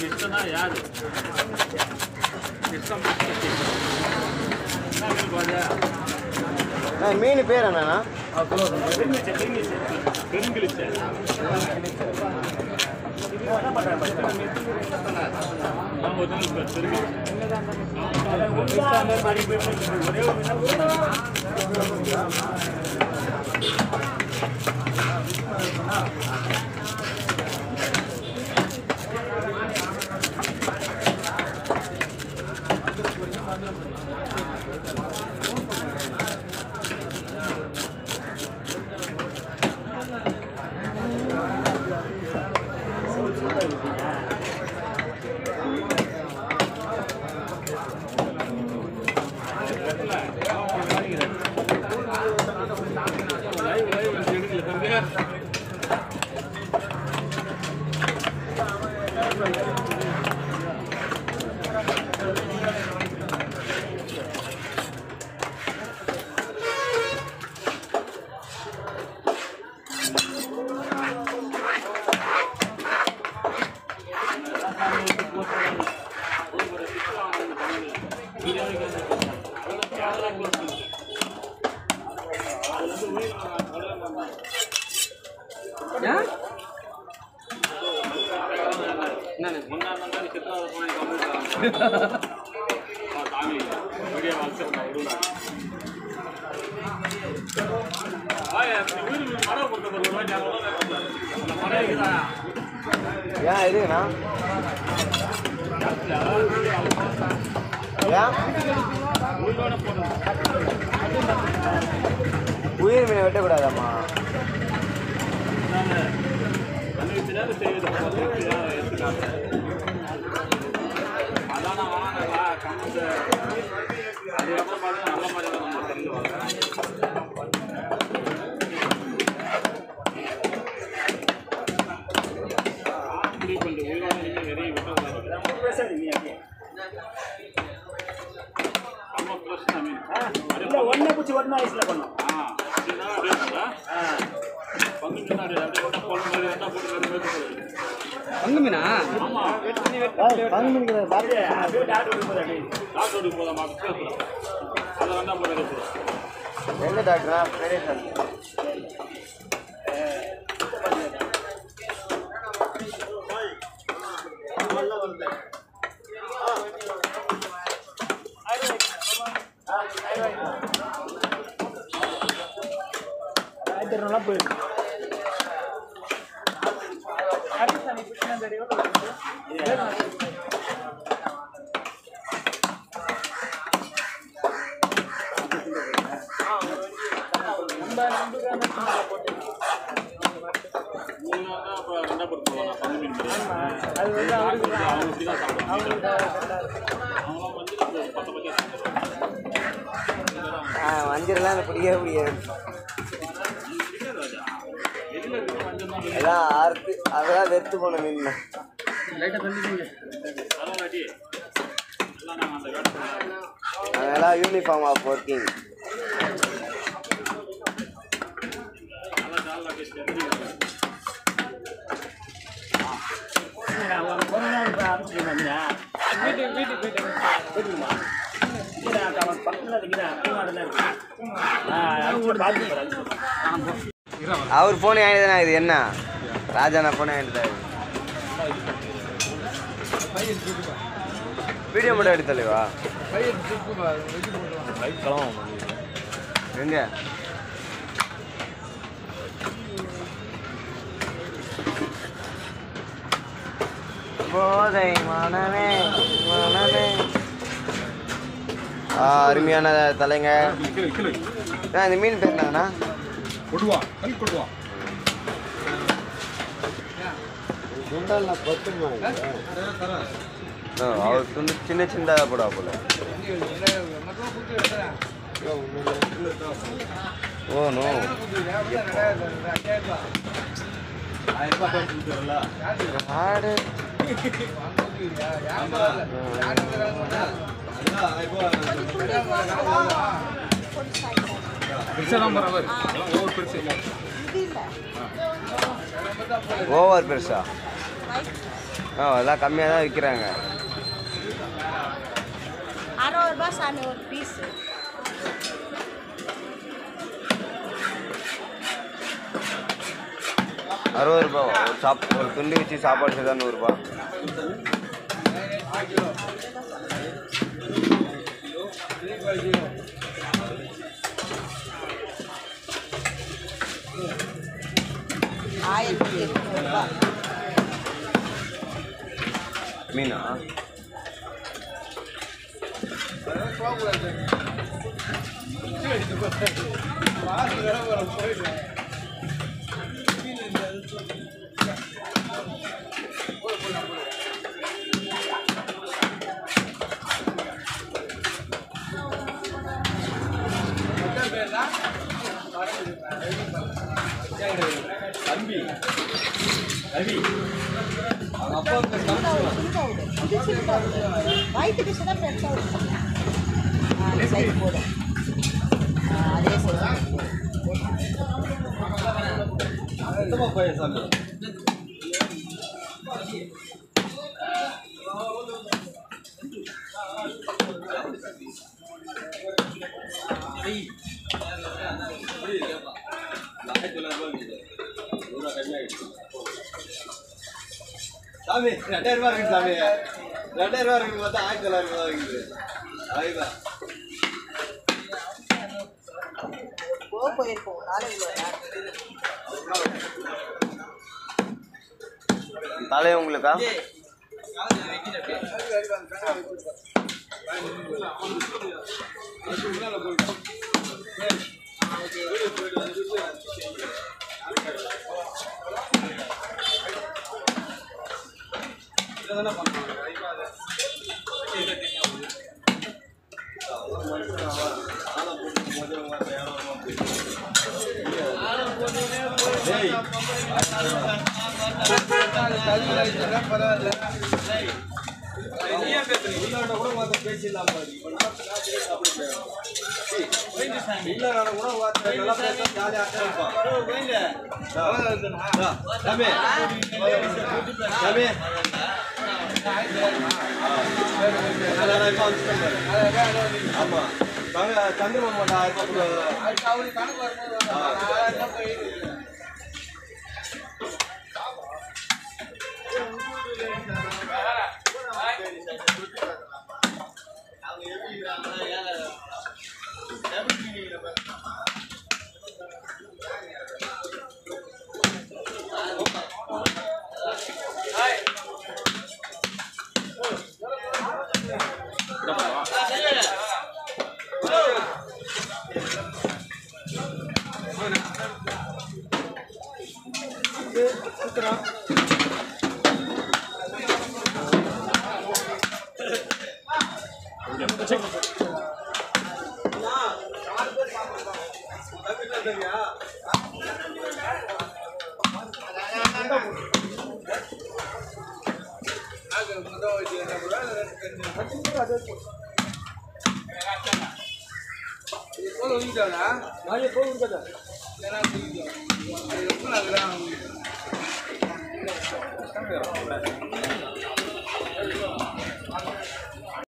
இஷ்டம்னா யாரு இஷ்டம் என்ன மீன் பாஜா அண்ணா, மீன் பேர் என்னண்ணா பெருங்கிலிச்சை நான் ஒரு நாள் பேர் லைவ் லைவ் எடுக்கல தம்பியா ஏன் எதுக்குண்ணா ஏன் உயிர் மீனை வெட்டக்கூடாதாம்மா இல்ல ஒண்ணே பூச்சி ஒண்ணு வயசுல பண்ணும் பங்கு மீனா பங்கு மீனுக்கு பாத்து அப்படியே டாக்டர் இருக்கும்போது அப்படியே எந்த டாக்டரா பெரிய டாக்டர் ஆயிரத்தி இரநூறுலாம் போயிருக்கு அது வந்து அவருக்கு தான் அவங்களுக்கு தான் ஆ வஞ்சிரெல்லாம் எனக்கு பிடிக்கவே பிடிக்காது அதான் அறுத்து அதெல்லாம் வெறுத்து போன மீன் லைட்டாக தள்ளிட்டீங்க அதெல்லாம் யூனிஃபார்ம் ஆஃப் ஒர்க்கிங் வீட்டுக்கு வீட்டுக்கு வீட்டுக்கு வீட்டுக்குமா அவன் பக்கத்தில் இருக்கிறான் கீழ்நாடுல இருக்கு பார்த்து அவர் ஃபோன் வாங்கிட்டு தானே இது என்ன ராஜா நான் ஃபோன் வாங்கிட்டு வீடியோ மட்டும் எடுத்து தலைவா எங்க போதை மனமே மனமே ஆ, அருமையான தலைங்க ஆ, இந்த மீன் பேர் என்னங்கண்ணா கொடுவா கல் கொடுவா ஆ, அவர் துண்டு சின்ன சின்னதாக போடா போல ஓ நோ ஆடு பெருசா தான் பரவாயில்ல எல்லாம் ஒவ்வொரு பெருசு ஓவர் பெருசா ஆ எல்லாம் கம்மியாக தான் விற்கிறாங்க அறுபது ரூபாய் சாமி ஒரு பீஸு அறுபது ரூபா ஒரு சாப் ஒரு துண்டு வச்சு சாப்பாடு செய்தால் நூறுரூபா ஆயிரத்தி எட்நூறுபா மீனா தம்பி ரவி இது சின்னதா இருக்கு. வயிற்றுக்கு சின்ன பெருசாக இருக்கும் ஆ, அந்த சைஸ் போதும் ஆ, அதே சைஸ் சுத்தமா போய் சாமி சாமி ரெண்டாயிரம் ரூபாய் இருக்குது சாமி ரெண்டாயிரம் ரூபாய் இருக்குது பார்த்தா ஆயிரத்தி தொள்ளாயிரம் ரூபாய் இருக்குது அதுதான் போக போயிருக்கோம் நாளை இவ்வளோ நேரம் தலை உங்களுக்கா ஆமா சந்திரபாபு ஆயிரம் ரூபாய்